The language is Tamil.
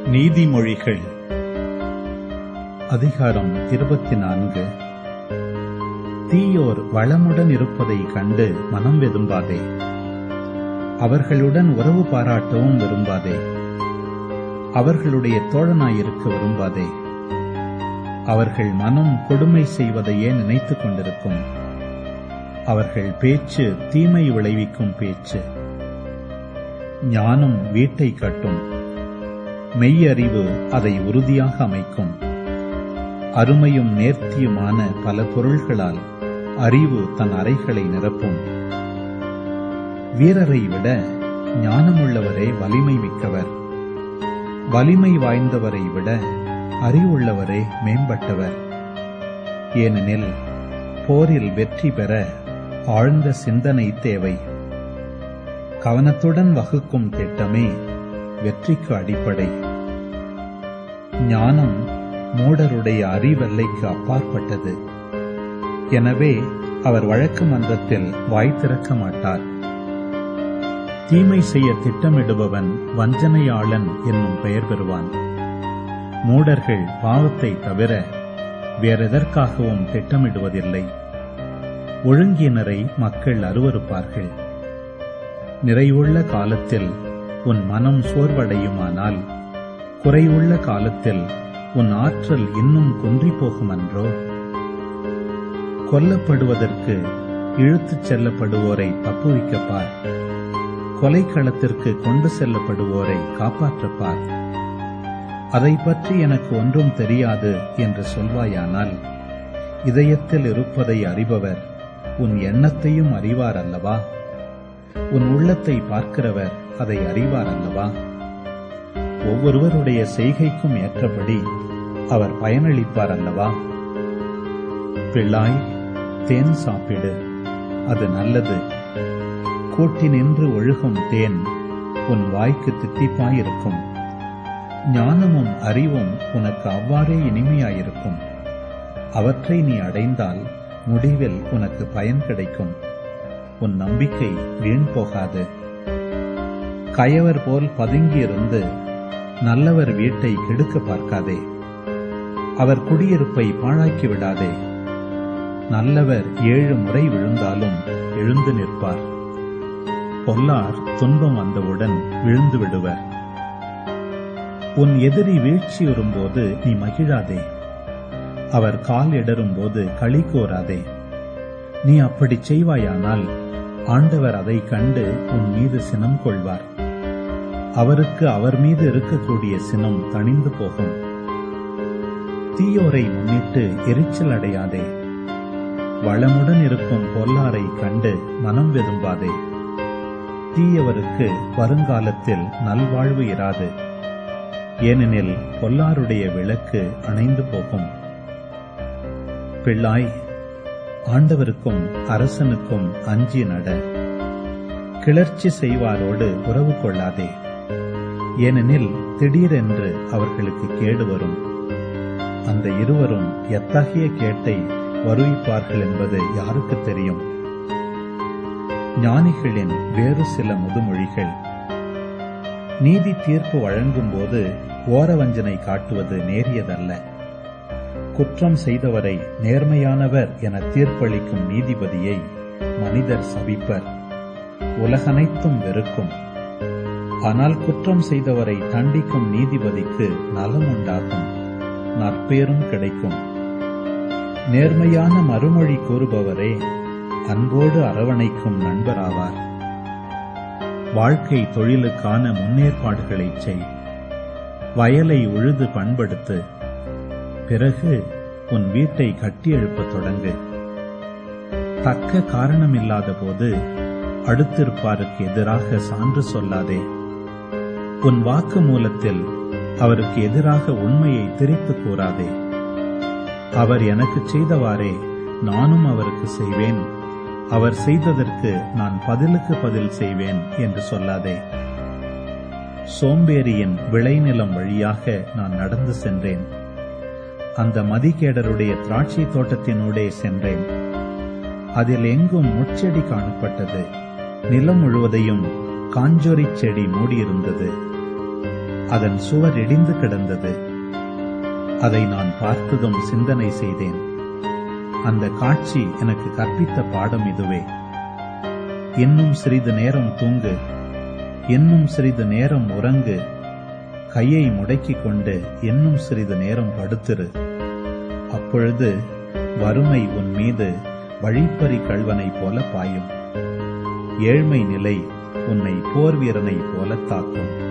நீதிமொழிகள் அதிகாரம் இருபத்தி நான்கு தீயோர் வளமுடன் இருப்பதைக் கண்டு மனம் வெதும்பாதே அவர்களுடன் உறவு பாராட்டவும் விரும்பாதே அவர்களுடைய தோழனாயிருக்க விரும்பாதே அவர்கள் மனம் கொடுமை செய்வதையே நினைத்துக் கொண்டிருக்கும் அவர்கள் பேச்சு தீமை விளைவிக்கும் பேச்சு ஞானம் வீட்டை கட்டும் மெய்யறிவு அதை உறுதியாக அமைக்கும் அருமையும் நேர்த்தியுமான பல பொருள்களால் அறிவு தன் அறைகளை நிரப்பும் வீரரை விட ஞானமுள்ளவரே வலிமை மிக்கவர் வலிமை வாய்ந்தவரை விட அறிவுள்ளவரே மேம்பட்டவர் ஏனெனில் போரில் வெற்றி பெற ஆழ்ந்த சிந்தனை தேவை கவனத்துடன் வகுக்கும் திட்டமே வெற்றிக்கு அடிப்படை ஞானம் மூடருடைய அறிவெல்லைக்கு அப்பாற்பட்டது எனவே அவர் வழக்கு மன்றத்தில் வாய் திறக்க மாட்டார் தீமை செய்ய திட்டமிடுபவன் வஞ்சனையாளன் என்னும் பெயர் பெறுவான் மூடர்கள் பாவத்தை தவிர வேறெதற்காகவும் திட்டமிடுவதில்லை ஒழுங்கினரை மக்கள் அருவருப்பார்கள் நிறைவுள்ள காலத்தில் உன் மனம் சோர்வடையுமானால் குறைவுள்ள காலத்தில் உன் ஆற்றல் இன்னும் குன்றிப் போகுமன்றோ கொல்லப்படுவதற்கு இழுத்துச் செல்லப்படுவோரை தப்புவிக்கப்பார் கொலைக்களத்திற்கு கொண்டு செல்லப்படுவோரை காப்பாற்றப்பார் அதை பற்றி எனக்கு ஒன்றும் தெரியாது என்று சொல்வாயானால் இதயத்தில் இருப்பதை அறிபவர் உன் எண்ணத்தையும் அறிவார் அல்லவா உன் உள்ளத்தை பார்க்கிறவர் அதை அறிவார் அல்லவா ஒவ்வொருவருடைய செய்கைக்கும் ஏற்றபடி அவர் பயனளிப்பார் அல்லவா பிள்ளாய் தேன் சாப்பிடு அது நல்லது கூட்டி நின்று ஒழுகும் தேன் உன் வாய்க்கு தித்திப்பாயிருக்கும் ஞானமும் அறிவும் உனக்கு அவ்வாறே இனிமையாயிருக்கும் அவற்றை நீ அடைந்தால் முடிவில் உனக்கு பயன் கிடைக்கும் உன் நம்பிக்கை வீண் போகாது கயவர் போல் பதுங்கியிருந்து நல்லவர் வீட்டை கெடுக்க பார்க்காதே அவர் குடியிருப்பை பாழாக்கி விடாதே நல்லவர் ஏழு முறை விழுந்தாலும் எழுந்து நிற்பார் பொல்லார் துன்பம் வந்தவுடன் விழுந்து விடுவர் உன் எதிரி வீழ்ச்சியுறும்போது நீ மகிழாதே அவர் கால் இடரும்போது களி கோராதே நீ அப்படிச் செய்வாயானால் ஆண்டவர் அதை கண்டு உன் மீது சினம் கொள்வார் அவருக்கு அவர் மீது இருக்கக்கூடிய சினம் தணிந்து போகும் தீயோரை முன்னிட்டு எரிச்சல் அடையாதே வளமுடன் இருக்கும் பொல்லாரை கண்டு மனம் வெதும்பாதே தீயவருக்கு வருங்காலத்தில் நல்வாழ்வு இராது ஏனெனில் பொல்லாருடைய விளக்கு அணைந்து போகும் பிள்ளாய் ஆண்டவருக்கும் அரசனுக்கும் அஞ்சி நட கிளர்ச்சி செய்வாரோடு உறவு கொள்ளாதே ஏனெனில் திடீரென்று அவர்களுக்கு கேடு வரும் அந்த இருவரும் எத்தகைய கேட்டை வருவிப்பார்கள் என்பது யாருக்கு தெரியும் ஞானிகளின் வேறு சில முதுமொழிகள் நீதி தீர்ப்பு வழங்கும் போது ஓரவஞ்சனை காட்டுவது நேரியதல்ல குற்றம் செய்தவரை நேர்மையானவர் என தீர்ப்பளிக்கும் நீதிபதியை மனிதர் சபிப்பர் உலகனைத்தும் வெறுக்கும் ஆனால் குற்றம் செய்தவரை தண்டிக்கும் நீதிபதிக்கு நலம் உண்டாகும் நற்பேரும் கிடைக்கும் நேர்மையான மறுமொழி கூறுபவரே அன்போடு அரவணைக்கும் நண்பராவார் வாழ்க்கை தொழிலுக்கான முன்னேற்பாடுகளை செய் வயலை உழுது பண்படுத்து பிறகு உன் வீட்டை கட்டி எழுப்பத் தொடங்கு தக்க காரணமில்லாத போது அடுத்திருப்பாருக்கு எதிராக சான்று சொல்லாதே உன் வாக்கு மூலத்தில் அவருக்கு எதிராக உண்மையை திரித்து கூறாதே அவர் எனக்கு செய்தவாறே நானும் அவருக்கு செய்வேன் அவர் செய்ததற்கு நான் பதிலுக்கு பதில் செய்வேன் என்று சொல்லாதே சோம்பேறியின் விளைநிலம் வழியாக நான் நடந்து சென்றேன் அந்த மதிகேடருடைய திராட்சை தோட்டத்தினூடே சென்றேன் அதில் எங்கும் முட்செடி காணப்பட்டது நிலம் முழுவதையும் காஞ்சொரிச் செடி மூடியிருந்தது அதன் சுவர் இடிந்து கிடந்தது அதை நான் பார்த்ததும் சிந்தனை செய்தேன் அந்த காட்சி எனக்கு கற்பித்த பாடம் இதுவே இன்னும் சிறிது நேரம் தூங்கு இன்னும் சிறிது நேரம் உறங்கு கையை முடக்கிக் கொண்டு இன்னும் சிறிது நேரம் படுத்திரு அப்பொழுது வறுமை உன் மீது வழிப்பறி கள்வனைப் போல பாயும் ஏழ்மை நிலை உன்னை போர் வீரனைப் போல தாக்கும்